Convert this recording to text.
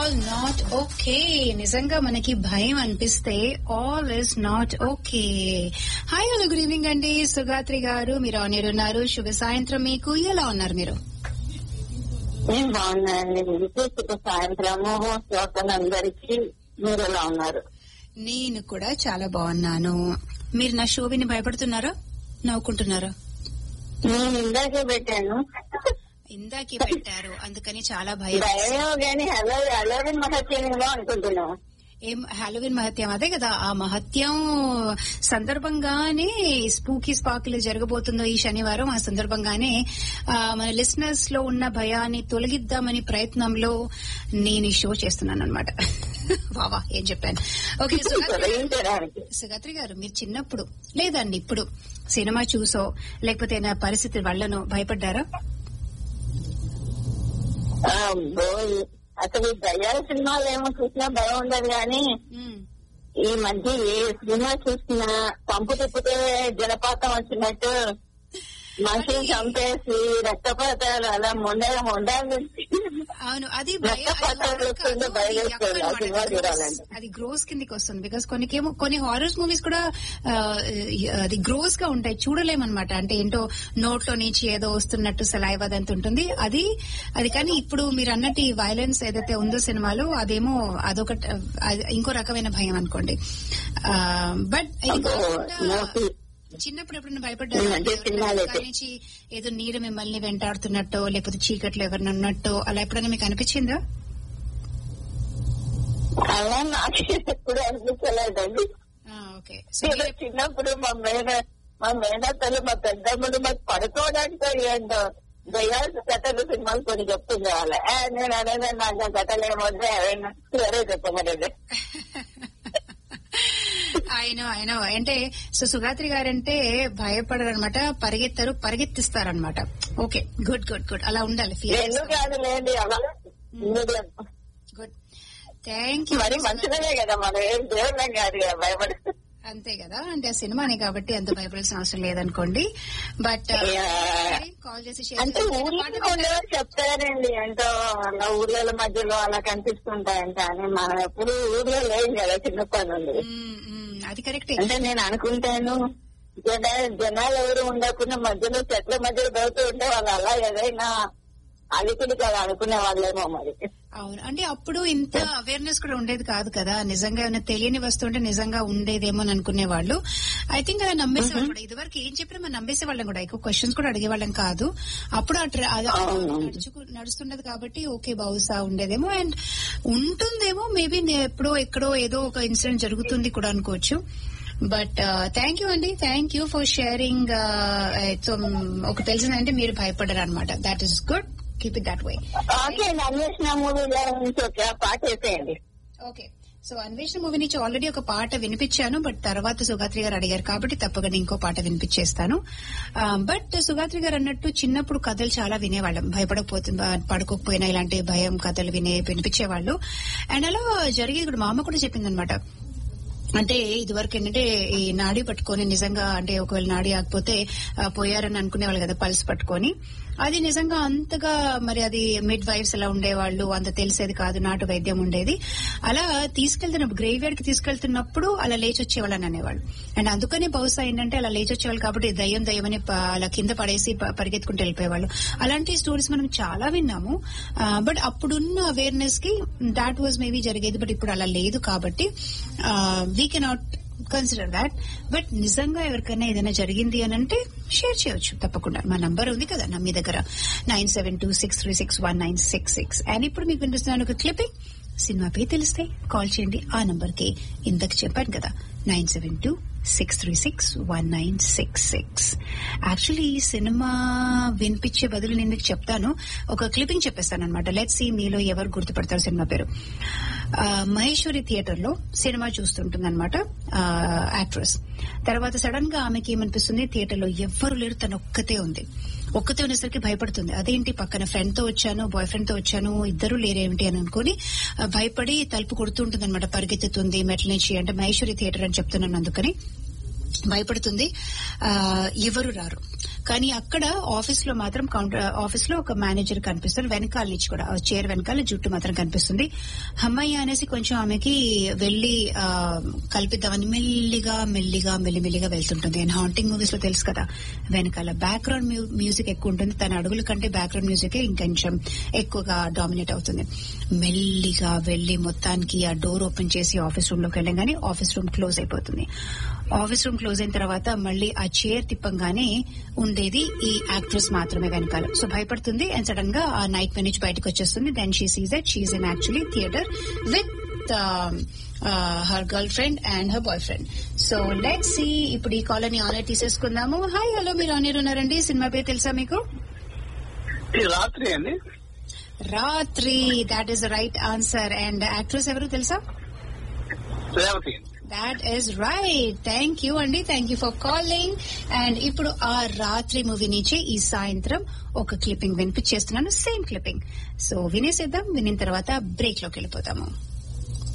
All not okay నిజంగా మనకి భయం అనిపిస్తే all is not okay hi hello good evening అండి సుగాత్రి గారు మీరు ఆన్ ఉన్నారు శుభ సాయంత్రం మీకు ఎలా ఉన్నారు మీరు నేను బాగున్నానండి మీకు శుభ సాయంత్రము శ్రోతలందరికీ మీరు ఎలా ఉన్నారు నేను కూడా చాలా బాగున్నాను మీరు నా షో విని భయపడుతున్నారా నవ్వుకుంటున్నారా నేను ఇందాకే పెట్టాను ఇందాకే పెట్టారు అందుకని చాలా భయం భయమేమో కానీ హలో హలోవిన్ మహత్యంలో అనుకుంటున్నాం ఏం హాలోవిన్ మహత్యం అదే కదా ఆ మహత్యం సందర్భంగానే స్పూకీ స్పాకులు జరగబోతుందో ఈ శనివారం ఆ సందర్భంగానే ఆ, మన లిసనర్స్ లో ఉన్న భయాన్ని తొలగిద్దామని ప్రయత్నంలో నేను ఈ షో చేస్తున్నాను అనమాట వావా ఏం చెప్పాను ఓకే సుగాత్రి తొలగించడానికి సుగాత్రి గారు మీరు చిన్నప్పుడు లేదండి ఇప్పుడు సినిమా చూసో లేకపోతే నా పరిస్థితి వల్లనో భయపడ్డారా ఆ, బోయ్. అసలు ఈ దయ్యాల సినిమాలు ఏమో చూసినా భయం ఉండదు కానీ మ్మ్. ఈ మధ్య ఏ సినిమా చూసినా పంపు తిప్పితే జలపాతం వచ్చినట్టు మనుషులు చంపేసి రక్తపాతాలు అలా మొండ మొండాలు అవును అది భయ- అది రక్తపాతాలు horror వస్తుందో కాదు, భయం అది వేస్తుంది. yuck ఆ అన్నమాట. సినిమా అది చూడాలంటే. gross- అది గ్రోస్ కిందకి వస్తుంది బికాస్ కొన్నికేమో కొన్ని హారర్స్ మూవీస్ కూడా ఆ, అది గ్రోస్ గా ఉంటాయి చూడలేమన్నమాట అంటే ఏంటో నోట్లో నుంచి ఏదో వస్తున్నట్టు సలైవ్ అదంత ఉంటుంది అది అది కానీ ఇప్పుడు మీరు అన్నట్టు ఈ వైలెన్స్ ఏదైతే ఉందో సినిమాలో అదేమో అదొక అది ఇంకో రకమైన భయం అనుకోండి బట్ ఇది అబ్బో, కాకుండా నాకు చిన్నప్పుడు ఎప్పుడైనా ఈ భయపడ్డారు మధ్య సినిమాలు అయితే. నుంచి ఏదో నీడ మిమ్మల్ని వెంటాడుతున్నట్టో లేకపోతే చీకట్లో ఎవరిని ఉన్నట్టో అలా ఎప్పుడైనా మీకు అనిపించిందా అలా నాకు ఎప్పుడు అనిపించలేదండి ఓకే సో ఏదో చిన్నప్పుడు మా మేన మా మేనత్తలు మా పెద్దమ్మలు మాకు పడుకోవడానికి ఏంటో దయ్యాలు కథలు సినిమాలు కొన్ని చెప్తుంది వాళ్ళ ఏ, నేను అనేది నాకు ఆ కథలు ఏమొద్దే వేరే చెప్పమనేది ఆయన ఆయన అంటే సో సుగాత్రి గారంటే భయపడరు అనమాట పరిగెత్తారు పరిగెత్తిస్తారనమాట ఓకే గుడ్ గుడ్ గుడ్ అలా ఉండాలి ఎందుకు కాదు లేండి అలా గుడ్ థ్యాంక్ యూ మరి మంచిదనే కదా మనం ఏం దేవుళ్ళం కాదు కదా భయపడి అంతే కదా అంటే ఆ సినిమానే కాబట్టి అంత భయపడాల్సిన అవసరం లేదనుకోండి బట్ Yeah. కాల్ చేసి share అంటే చేయండి. ఊర్లో పాట వింటారా? ఉండేవారు చెప్తారండి ఎంతో అలా ఊర్ల మధ్యలో అలా కనిపిస్తుంటాయంట కానీ మనం ఎప్పుడు ఊర్లో లేం కదా చిన్నప్పటి నుండి మ్మ్, మ్మ్, అది కరెక్టే అంటే నేను అనుకుంటాను జన జనాలు ఎవరు ఉండకుండా మధ్యలో చెట్ల మధ్యలో దొరుకుతూ ఉంటే వాళ్ళు అలా ఏదైనా అలికిడి కదా అనుకునే వాళ్ళేమో మరి అవును అంటే అప్పుడు ఇంత అవేర్నెస్ కూడా ఉండేది కాదు కదా నిజంగా ఏమైనా తెలియని వస్తుంటే నిజంగా ఉండేదేమో అని అనుకునేవాళ్ళు ఐ థింక్ అలా నమ్మేసేవాళ్ళు కూడా ఇదివరకు ఏం చెప్పినా మనం నమ్మేసేవాళ్ళం కూడా ఎక్కువ క్వశ్చన్స్ కూడా అడిగేవాళ్ళం కాదు అప్పుడు ఆ ట్ర- అది అవును. నడుచుకు- నడుస్తున్నది కాబట్టి ఓకే బహుశా ఉండేదేమో అండ్ ఉంటుందేమో మేబీ ఎప్పుడో ఎక్కడో ఏదో ఒక ఇన్సిడెంట్ జరుగుతుంది కూడా అనుకోవచ్చు బట్ థ్యాంక్ యూ అండి thank you for sharing so ఒక తెలిసిందంటే మీరు భయపడరు అనమాట that is good keep it that way okay అన్వేషణ మూవీలో నుంచి ఒక పాట వేసేయండి ఓకే సో అన్వేషణ మూవీ నుంచి ఆల్రెడీ ఒక పాట వినిపించాను బట్ తర్వాత సుగాత్రి గారు అడిగారు కాబట్టి తప్పకుండా ఇంకో పాట వినిపించేస్తాను బట్ సుగాత్రి గారు అన్నట్టు చిన్నప్పుడు కథలు చాలా వినేవాళ్ళం భయపడకపోతున్నా పడుకోకపోయినా ఇలాంటి భయం కథలు వినే వినిపించేవాళ్ళు అండ్ అలా జరిగేది కూడా మా అమ్మ కూడా చెప్పిందనమాట అంటే ఇదివరకు ఏంటంటే ఈ నాడి పట్టుకొని నిజంగా అంటే ఒకవేళ నాడి ఆకపోతే ఆ, పోయారని అనుకునేవాళ్ళు కదా పల్స్ పట్టుకొని అది నిజంగా అంతగా మరి అది మిడ్ వైఫ్స్ ఎలా ఉండేవాళ్ళు అంత తెలిసేది కాదు నాటు వైద్యం ఉండేది అలా తీసుకెళ్తున్నప్పుడు గ్రేవ్ యార్డ్ కి తీసుకెళ్తున్నప్పుడు అలా లేచి వచ్చేవాళ్ళని అనేవాళ్ళు అండ్ అందుకనే బహుశా ఏంటంటే అలా లేచి వచ్చేవాళ్ళు కాబట్టి దయ్యం దయ్యం అని ప- అలా కింద పడేసి ప- పరిగెత్తుకుంటూ వెళ్ళిపోయేవాళ్ళు అలాంటి స్టోరీస్ మనం చాలా విన్నాము బట్ అప్పుడున్న అవేర్నెస్ కి దాట్ వాజ్ మేబీ జరిగేది బట్ ఇప్పుడు అలా లేదు కాబట్టి we cannot consider that but నిజంగా ఎవరికైనా ఏదైనా జరిగింది అని అంటే షేర్ చేయొచ్చు తప్పకుండా మా నంబర్ ఉంది కదా నా మీ దగ్గర nine seven two six three six one nine six six and ఇప్పుడు మీకు వినిపిస్తున్నాను ఒక క్లిప్పింగ్ సినిమా పేరు తెలిస్తే కాల్ చేయండి ఆ నంబర్ కి ఇంతకు చెప్పాను కదా nine seven two six three six one nine six six actually ఈ సినిమా వినిపించే బదులు నేను మీకు చెప్తాను ఒక క్లిప్పింగ్ చెప్పేస్తాను అనమాట లెట్ సి మీలో ఎవరు గుర్తుపడతారు సినిమా పేరు ఆ, మహేశ్వరి థియేటర్ లో సినిమా చూస్తుంటుంది అనమాట యాక్ట్రెస్ తర్వాత సడన్ గా ఆమెకి ఏమనిపిస్తుంది థియేటర్ లో ఎవ్వరు లేరు తను ఒక్కతే ఉంది ఒక్కతే ఉన్నసరికి భయపడుతుంది అదేంటి పక్కన ఫ్రెండ్ తో వచ్చాను బాయ్ ఫ్రెండ్ తో వచ్చాను ఇద్దరు లేరేమిటి అని అనుకుని ఆ, భయపడి తలుపు కొడుతుంటుంది అనమాట పరిగెత్తుతుంది మెట్ల నుంచి అంటే మహేశ్వరి థియేటర్ అని చెప్తున్నాను అందుకని భయపడుతుంది ఆ, ఎవరు రారు కానీ అక్కడ ఆఫీస్ లో మాత్రం కౌంటర్ ఆఫీస్ లో ఒక మేనేజర్ కనిపిస్తారు వెనకాల నుంచి కూడా చైర్ వెనకాల జుట్టు మాత్రం కనిపిస్తుంది అమ్మాయి అనేసి కొంచెం ఆమెకి వెళ్లి ఆ, కల్పిద్దామని మెల్లిగా మెల్లిగా మెల్లిమెల్లిగా వెళ్తుంటుంది అండ్ హాంటింగ్ మూవీస్ లో తెలుసు కదా వెనకాల బ్యాక్గ్రౌండ్ మ్యూజిక్ ఎక్కువ ఉంటుంది తన అడుగుల కంటే బ్యాక్గ్రౌండ్ మ్యూజిక్ ఇంకొంచెం ఎక్కువగా డామినేట్ అవుతుంది మెల్లిగా వెళ్లి మొత్తానికి ఆ డోర్ ఓపెన్ చేసి ఆఫీస్ రూమ్ లోకి వెళ్ళగానే ఆఫీస్ రూమ్ క్లోజ్ అయిపోతుంది ఆఫీస్ రూమ్ క్లోజ్ అయిన తర్వాత మళ్ళీ ఆ చైర్ తిప్పంగానే ఉండేది ఈ యాక్ట్రెస్ మాత్రమే వెనకాల సో భయపడుతుంది అండ్ సడన్ గా ఆ నైట్ మెన్ నుంచి బయటకు వచ్చేస్తుంది then she sees that she's in actually theatre with her girlfriend and her boyfriend so let see ఇప్పుడు ఈ కాలనీ ఆనర్ తీసేసుకుందాము హాయ్ హలో మీరు ఆనర్ ఉన్నారండి సినిమా పేరు తెలుసా మీకు ఈ రాత్రి అండి Raatri that is right answer and actress ఎవరు తెలుసా Revathi that is right thank you అండి thank you for calling and ఇప్పుడు ఆ రాత్రి మూవీ నుంచి ఈ సాయంత్రం ఒక క్లిప్పింగ్ వినిపించేస్తున్నాను సేమ్ క్లిప్పింగ్ సో వినేసేద్దాం వినిన తర్వాత బ్రేక్ లోకి వెళ్ళిపోతాము